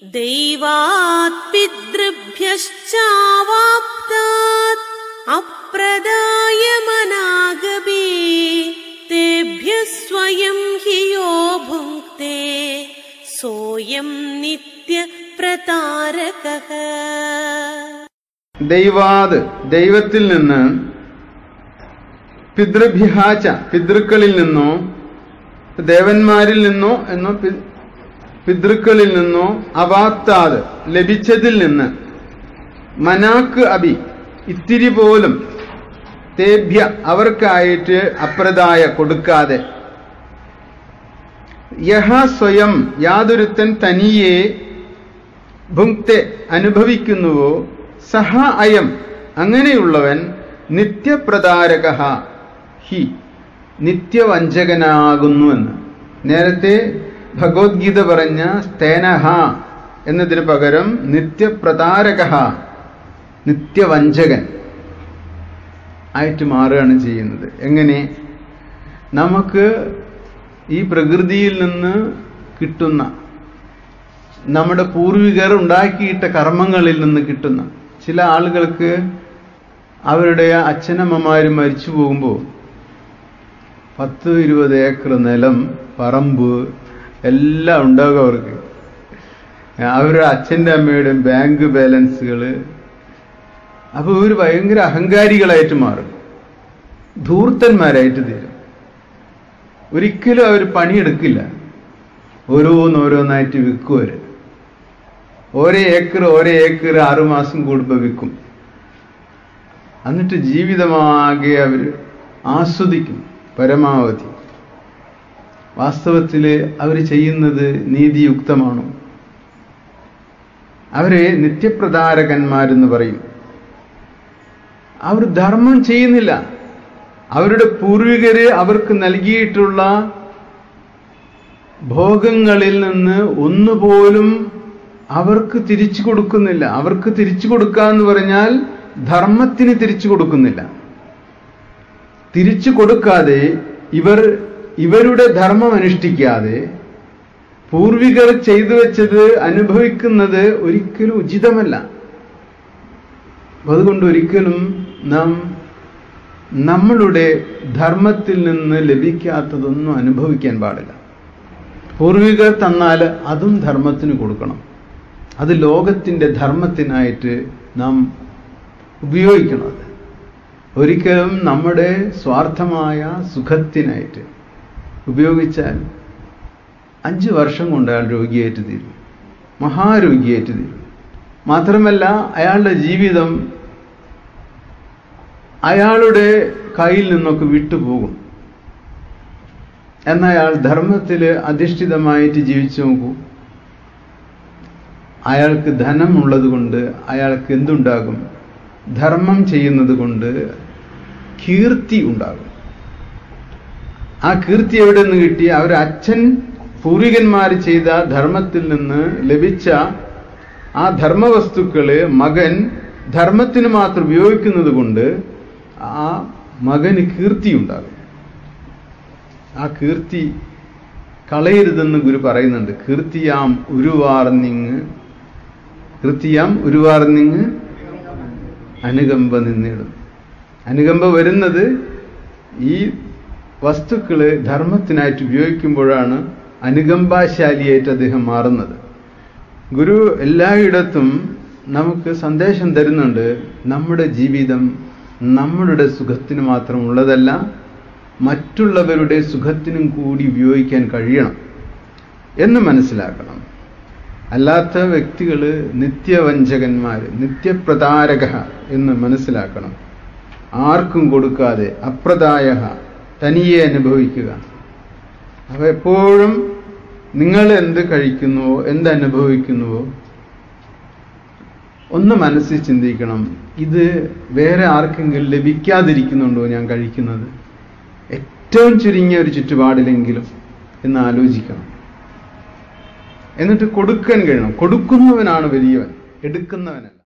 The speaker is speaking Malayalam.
दैवात् पितृभ्यश्चावाप्तात् अप्रदायमनागपि तेभ्यः स्वयं हि यो भुङ्क्ते सोऽयं नित्यप्रतारकः ദൈവാത് ദൈവത്തിൽ നിന്ന് പിതൃഭ്യഹാച്ച പിതൃക്കളിൽ നിന്നോ ദേവന്മാരിൽ നിന്നോ എന്നോ പി- പിതൃക്കളിൽ നിന്നോ അവാത്താത് ലഭിച്ചതിൽ നിന്ന് മനാക്ക് അബി ഇത്തിരി പോലും തേഭ്യ അവർക്കായിട്ട് അപ്രദായ കൊടുക്കാതെ യഹ സ്വയം യാതൊരുത്തൻ തനിയെ ഭുക്തെ അനുഭവിക്കുന്നുവോ സഹ അയം അങ്ങനെയുള്ളവൻ നിത്യപ്രതാരക ഹി നിത്യവഞ്ചകനാകുന്നുവെന്ന് നേരത്തെ ഭഗവത്ഗീത പറഞ്ഞ സ്തേനഹ എന്നതിന് പകരം നിത്യപ്രതാരക നിത്യവഞ്ചകൻ ആയിട്ട് മാറുകയാണ് ചെയ്യുന്നത് എങ്ങനെ നമുക്ക് ഈ പ്രകൃതിയിൽ നിന്ന് കിട്ടുന്ന നമ്മുടെ പൂർവികർ ഉണ്ടാക്കിയിട്ട കർമ്മങ്ങളിൽ നിന്ന് കിട്ടുന്ന ചില ആളുകൾക്ക് അവരുടെ അച്ഛനമ്മമാര് മരിച്ചു പോകുമ്പോൾ പത്ത് ഇരുപത് ഏക്കർ നിലം പറമ്പ് എല്ലാം ഉണ്ടാകും അവർക്ക് അവരുടെ അച്ഛൻ്റെ അമ്മയുടെയും ബാങ്ക് ബാലൻസുകൾ അപ്പോൾ ഇവർ ഭയങ്കര അഹങ്കാരികളായിട്ട് മാറും ധൂർത്തന്മാരായിട്ട് തീരും ഒരിക്കലും അവർ പണിയെടുക്കില്ല ഓരോന്നോരോന്നായിട്ട് വിൽക്കും അവര് ഓരോ ഏക്കർ ഓരോ ഏക്കർ ആറുമാസം കൂടുമ്പോൾ വിൽക്കും എന്നിട്ട് ജീവിതമാകെ അവർ ആസ്വദിക്കും പരമാവധി വാസ്തവത്തിൽ അവർ ചെയ്യുന്നത് നീതിയുക്തമാണോ അവരെ നിത്യപ്രതാരകന്മാരെന്ന് പറയും അവർ ധർമ്മം ചെയ്യുന്നില്ല അവരുടെ പൂർവികര് അവർക്ക് നൽകിയിട്ടുള്ള ഭോഗങ്ങളിൽ നിന്ന് ഒന്നുപോലും അവർക്ക് തിരിച്ചു കൊടുക്കുന്നില്ല അവർക്ക് തിരിച്ചു കൊടുക്കുക എന്ന് പറഞ്ഞാൽ ധർമ്മത്തിന് തിരിച്ചു കൊടുക്കുന്നില്ല തിരിച്ചു കൊടുക്കാതെ ഇവർ ഇവരുടെ ധർമ്മം അനുഷ്ഠിക്കാതെ പൂർവികർ ചെയ്തു വെച്ചത് അനുഭവിക്കുന്നത് ഒരിക്കലും ഉചിതമല്ല അപ്പൊ അതുകൊണ്ട് ഒരിക്കലും നാം നമ്മളുടെ ധർമ്മത്തിൽ നിന്ന് ലഭിക്കാത്തതൊന്നും അനുഭവിക്കാൻ പാടില്ല പൂർവികർ തന്നാൽ അതും ധർമ്മത്തിന് കൊടുക്കണം അത് ലോകത്തിന്റെ ധർമ്മത്തിനായിട്ട് നാം ഉപയോഗിക്കണം അത് ഒരിക്കലും നമ്മുടെ സ്വാർത്ഥമായ സുഖത്തിനായിട്ട് ഉപയോഗിച്ചാൽ അഞ്ച് വർഷം കൊണ്ട് അയാൾ രോഗിയായിട്ട് തീരും മഹാരോഗിയായിട്ട് തീരും മാത്രമല്ല അയാളുടെ ജീവിതം അയാളുടെ കയ്യിൽ നിന്നൊക്കെ വിട്ടുപോകും എന്നയാൾ ധർമ്മത്തിൽ അധിഷ്ഠിതമായിട്ട് ജീവിച്ചു നോക്കൂ അയാൾക്ക് ധനം ഉള്ളത് കൊണ്ട് അയാൾക്ക് എന്തുണ്ടാകും ധർമ്മം ചെയ്യുന്നത് കൊണ്ട് കീർത്തി ഉണ്ടാകും ആ കീർത്തി എവിടെ നിന്ന് കിട്ടി അവർ അച്ഛൻ പൂർവികന്മാർ ചെയ്ത ധർമ്മത്തിൽ നിന്ന് ലഭിച്ച ആ ധർമ്മവസ്തുക്കള് മകൻ ധർമ്മത്തിന് മാത്രം ഉപയോഗിക്കുന്നത് കൊണ്ട് ആ മകന് കീർത്തി ഉണ്ടാകും ആ കീർത്തി കളയരുതെന്ന് ഗുരു പറയുന്നുണ്ട് കീർത്തിയാം ഉരുവാർന്നിങ് കീർത്തിയാം ഉരുവാർന്നിങ് അനുകമ്പ നിന്നിടും അനുകമ്പ വരുന്നത് ഈ വസ്തുക്കള് ധർമ്മത്തിനായിട്ട് ഉപയോഗിക്കുമ്പോഴാണ് അനുകമ്പാശാലിയായിട്ട് അദ്ദേഹം മാറുന്നത് ഗുരു എല്ലായിടത്തും നമുക്ക് സന്ദേശം തരുന്നുണ്ട് നമ്മുടെ ജീവിതം നമ്മളുടെ സുഖത്തിന് മാത്രം ഉള്ളതല്ല മറ്റുള്ളവരുടെ സുഖത്തിനും കൂടി ഉപയോഗിക്കാൻ കഴിയണം എന്ന് മനസ്സിലാക്കണം അല്ലാത്ത വ്യക്തികൾ നിത്യവഞ്ചകന്മാർ നിത്യപ്രതാരക എന്ന് മനസ്സിലാക്കണം ആർക്കും കൊടുക്കാതെ അപ്രദായ തനിയെ അനുഭവിക്കുക അപ്പൊ എപ്പോഴും നിങ്ങൾ എന്ത് കഴിക്കുന്നുവോ എന്ത് അനുഭവിക്കുന്നുവോ ഒന്ന് മനസ്സിൽ ചിന്തിക്കണം ഇത് വേറെ ആർക്കെങ്കിലും ലഭിക്കാതിരിക്കുന്നുണ്ടോ ഞാൻ കഴിക്കുന്നത് ഏറ്റവും ചുരുങ്ങിയ ഒരു ചുറ്റുപാടിലെങ്കിലും എന്ന് ആലോചിക്കണം എന്നിട്ട് കൊടുക്കാൻ കഴിയണം കൊടുക്കുന്നവനാണ് വലിയവൻ എടുക്കുന്നവനല്ല